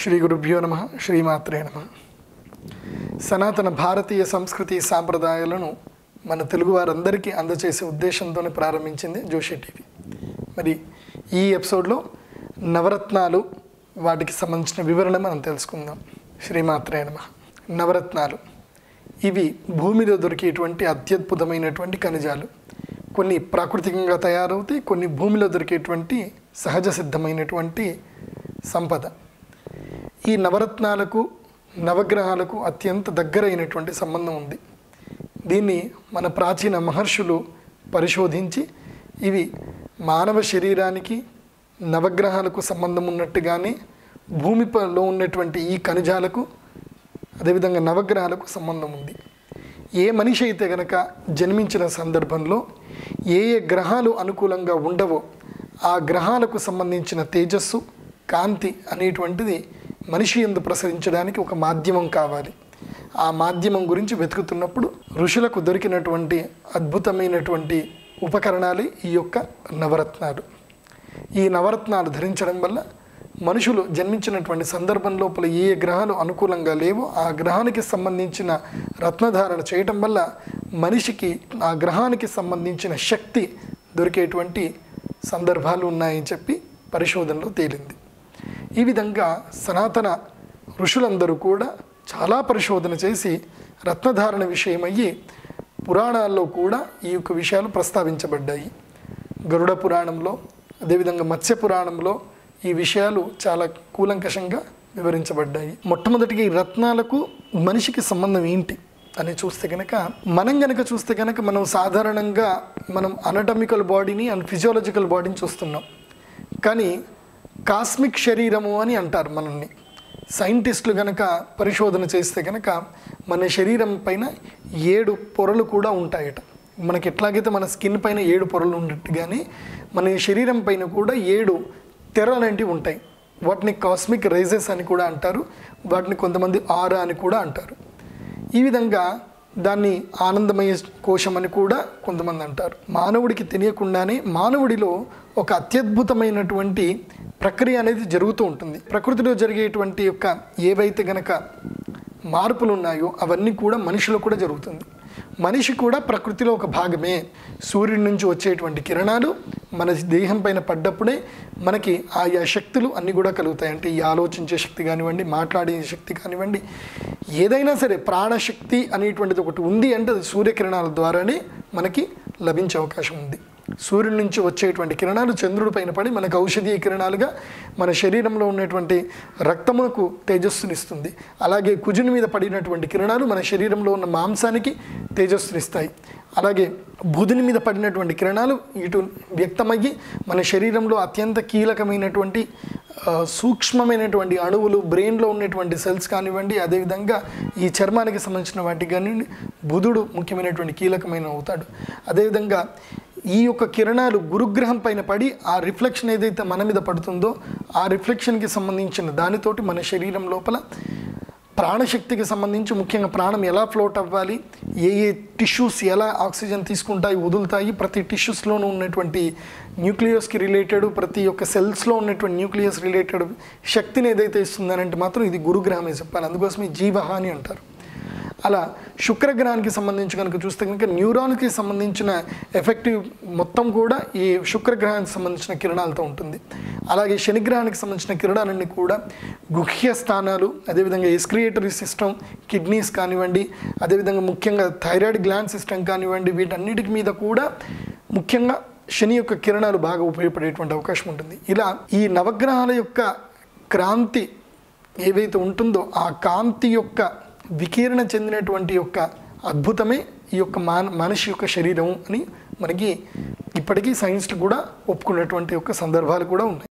శ్రీ గురుభ్యో నమ శ్రీమాత్రే నమ సనాతన భారతీయ సంస్కృతి సాంప్రదాయాలను మన తెలుగు వారందరికీ అందచేసే ఉద్దేశంతోనే ప్రారంభించింది జోషి టీవీ మరి ఈ ఎపిసోడ్లో నవరత్నాలు వాటికి సంబంధించిన వివరణ మనం తెలుసుకుందాం శ్రీమాత్రే నమ నవరత్నాలు ఇవి భూమిలో దొరికేటువంటి అత్యద్భుతమైనటువంటి ఖనిజాలు కొన్ని ప్రాకృతికంగా తయారవుతాయి కొన్ని భూమిలో దొరికేటువంటి సహజ సిద్ధమైనటువంటి సంపద ఈ నవరత్నాలకు నవగ్రహాలకు అత్యంత దగ్గరైనటువంటి సంబంధం ఉంది దీన్ని మన ప్రాచీన మహర్షులు పరిశోధించి ఇవి మానవ శరీరానికి నవగ్రహాలకు సంబంధం ఉన్నట్టుగానే భూమిలో ఉన్నటువంటి ఈ ఖనిజాలకు అదేవిధంగా నవగ్రహాలకు సంబంధం ఉంది ఏ మనిషి అయితే గనక జన్మించిన సందర్భంలో ఏ ఏ గ్రహాలు అనుకూలంగా ఉండవో ఆ గ్రహాలకు సంబంధించిన తేజస్సు కాంతి అనేటువంటిది మనిషి ఎందు ప్రసరించడానికి ఒక మాధ్యమం కావాలి ఆ మాధ్యమం గురించి వెతుకుతున్నప్పుడు ఋషులకు దొరికినటువంటి అద్భుతమైనటువంటి ఉపకరణాలే ఈ యొక్క నవరత్నాలు ఈ నవరత్నాలు ధరించడం వల్ల మనుషులు జన్మించినటువంటి సందర్భం లోపల ఏ ఏ గ్రహాలు అనుకూలంగా లేవో ఆ గ్రహానికి సంబంధించిన రత్నధారణ చేయటం వల్ల మనిషికి ఆ గ్రహానికి సంబంధించిన శక్తి దొరికేటువంటి సందర్భాలు ఉన్నాయని చెప్పి పరిశోధనలో తేలింది ఈ విధంగా సనాతన ఋషులందరూ కూడా చాలా పరిశోధన చేసి రత్నధారణ విషయమయ్యి పురాణాల్లో కూడా ఈ యొక్క విషయాలు ప్రస్తావించబడ్డాయి గరుడ పురాణంలో అదేవిధంగా మత్స్య పురాణంలో ఈ విషయాలు చాలా కూలంకషంగా వివరించబడ్డాయి మొట్టమొదటిగా ఈ రత్నాలకు మనిషికి సంబంధం ఏంటి అని చూస్తే కనుక మనం గనక చూస్తే కనుక మనం సాధారణంగా మనం అనటమికల్ బాడీని అండ్ ఫిజియాలజికల్ బాడీని చూస్తున్నాం కానీ కాస్మిక్ శరీరము అని అంటారు మనల్ని సైంటిస్టులు కనుక పరిశోధన చేస్తే కనుక మన శరీరం పైన ఏడు పొరలు కూడా ఉంటాయట మనకి ఎట్లాగైతే మన స్కిన్ పైన ఏడు పొరలు ఉన్నట్టుగానే మన శరీరం పైన కూడా ఏడు తెరలు అనేటివి ఉంటాయి వాటిని కాస్మిక్ రైజెస్ అని కూడా అంటారు వాటిని కొంతమంది ఆరా అని కూడా అంటారు ఈ విధంగా దాన్ని ఆనందమయ కోశం అని కూడా కొంతమంది అంటారు మానవుడికి తెలియకుండానే మానవుడిలో ఒక అత్యద్భుతమైనటువంటి ప్రక్రియ అనేది జరుగుతూ ఉంటుంది ప్రకృతిలో జరిగేటువంటి యొక్క ఏవైతే గనక మార్పులు ఉన్నాయో అవన్నీ కూడా మనిషిలో కూడా జరుగుతుంది మనిషి కూడా ప్రకృతిలో ఒక భాగమే సూర్యుడి నుంచి వచ్చేటువంటి కిరణాలు మన దేహం పైన పడ్డప్పుడే మనకి ఆయా శక్తులు అన్నీ కూడా కలుగుతాయి అంటే ఈ ఆలోచించే శక్తి కానివ్వండి మాట్లాడే శక్తి కానివ్వండి ఏదైనా సరే ప్రాణశక్తి అనేటువంటిది ఒకటి ఉంది అంటే అది సూర్యకిరణాల ద్వారానే మనకి లభించే అవకాశం ఉంది సూర్యుడి నుంచి వచ్చేటువంటి కిరణాలు చంద్రుడి పైన పడి మనకు ఔషధీయ కిరణాలుగా మన శరీరంలో ఉన్నటువంటి రక్తమునకు తేజస్సునిస్తుంది అలాగే కుజుని మీద పడినటువంటి కిరణాలు మన శరీరంలో ఉన్న మాంసానికి తేజస్సునిస్తాయి అలాగే బుధుని మీద పడినటువంటి కిరణాలు ఇటు వ్యక్తమయ్యి మన శరీరంలో అత్యంత కీలకమైనటువంటి ఆ, సూక్ష్మమైనటువంటి అణువులు బ్రెయిన్లో ఉన్నటువంటి సెల్స్ కానివ్వండి అదేవిధంగా ఈ చర్మానికి సంబంధించిన వాటికి కానివ్వండి బుధుడు ముఖ్యమైనటువంటి కీలకమైన అవుతాడు అదేవిధంగా ఈ యొక్క కిరణాలు గురుగ్రహం పైన పడి ఆ రిఫ్లెక్షన్ ఏదైతే మన మీద పడుతుందో ఆ రిఫ్లెక్షన్కి సంబంధించిన దానితోటి మన శరీరం లోపల ప్రాణశక్తికి సంబంధించి ముఖ్యంగా ప్రాణం ఎలా ఫ్లోట్ అవ్వాలి ఏ ఏ టిష్యూస్ ఎలా ఆక్సిజన్ తీసుకుంటాయి వదులుతాయి ప్రతి టిష్యూస్లోనూ ఉన్నటువంటి న్యూక్లియస్కి రిలేటెడ్ ప్రతి ఒక్క సెల్స్లో ఉన్నటువంటి న్యూక్లియస్ రిలేటెడ్ శక్తిని ఏదైతే ఇస్తుందనంటే మాత్రం ఇది గురుగ్రహమే చెప్పాలి అందుకోసం ఈ జీవహాని అంటారు అలా శుక్రగ్రహానికి సంబంధించి కనుక చూస్తే కనుక న్యూరాన్కి సంబంధించిన ఎఫెక్టివ్ మొత్తం కూడా ఈ శుక్రగ్రహానికి సంబంధించిన కిరణాలతో ఉంటుంది అలాగే శనిగ్రహానికి సంబంధించిన కిరణాలన్నీ కూడా గుహ్య స్థానాలు అదేవిధంగా ఎస్క్రియేటరీ సిస్టమ్ కిడ్నీస్ కానివ్వండి అదేవిధంగా ముఖ్యంగా థైరాయిడ్ గ్లాండ్ సిస్టమ్ కానివ్వండి వీటన్నిటికి మీద కూడా ముఖ్యంగా శని యొక్క కిరణాలు బాగా ఉపయోగపడేటువంటి అవకాశం ఉంటుంది ఇలా ఈ నవగ్రహాల యొక్క క్రాంతి ఏవైతే ఉంటుందో ఆ కాంతి యొక్క వికీరణ చెందినటువంటి యొక్క అద్భుతమే ఈ యొక్క మాన మనిషి యొక్క శరీరం అని మనకి ఇప్పటికీ సైన్స్ కూడా ఒప్పుకున్నటువంటి యొక్క సందర్భాలు కూడా ఉన్నాయి